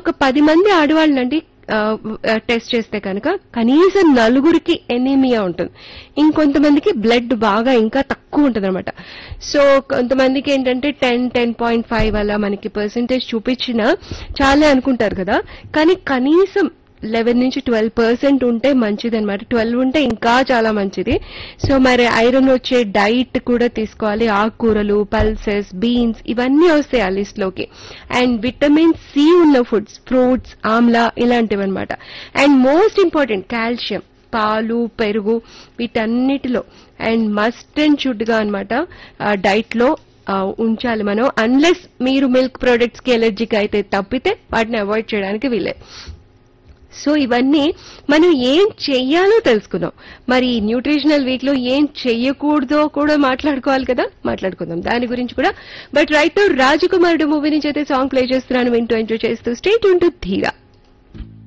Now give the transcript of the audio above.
ఒక పది మంది ఆడవాళ్ళండి టెస్ట్ చేస్తే కనుక కనీసం నలుగురికి ఎనీమియా ఉంటుంది ఇంకొంతమందికి బ్లడ్ బాగా ఇంకా తక్కువ ఉంటుంది అనమాట సో కొంతమందికి ఏంటంటే టెన్ టెన్ పాయింట్ ఫైవ్ అలా మనకి పర్సెంటేజ్ చూపించినా చాలే అనుకుంటారు కదా కానీ కనీసం లెవెన్ నుంచి ట్వెల్వ్ పర్సెంట్ ఉంటే మంచిది అనమాట ట్వెల్వ్ ఉంటే ఇంకా చాలా మంచిది సో మరి ఐరన్ వచ్చే డైట్ కూడా తీసుకోవాలి ఆకుకూరలు పల్సెస్ బీన్స్ ఇవన్నీ వస్తాయి ఆ లిస్ట్ లోకి అండ్ విటమిన్ సి ఉన్న ఫుడ్స్ ఫ్రూట్స్ ఆమ్లా ఇలాంటివి అనమాట అండ్ మోస్ట్ ఇంపార్టెంట్ కాల్షియం పాలు పెరుగు వీటన్నిటిలో అండ్ మస్ట్ అండ్ షుడ్ గా అనమాట డైట్ లో ఆ, ఉంచాలి మనం అన్లెస్ మీరు మిల్క్ ప్రొడక్ట్స్ కి ఎలర్జీకి అయితే తప్పితే వాటిని అవాయిడ్ చేయడానికి వీలే సో ఇవన్నీ మనం ఏం చెయ్యాలో తెలుసుకుందాం మరి ఈ న్యూట్రిషనల్ వీక్ లో ఏం చెయ్యకూడదో కూడా మాట్లాడుకోవాలి కదా మాట్లాడుకుందాం దాని గురించి కూడా బట్ రైట్ రాజకుమారుడు మూవీ నుంచి అయితే సాంగ్ ప్లే చేస్తున్నాను వింటూ ఎంజాయ్ చేస్తూ స్టేట్ ఉంటూ ధీరా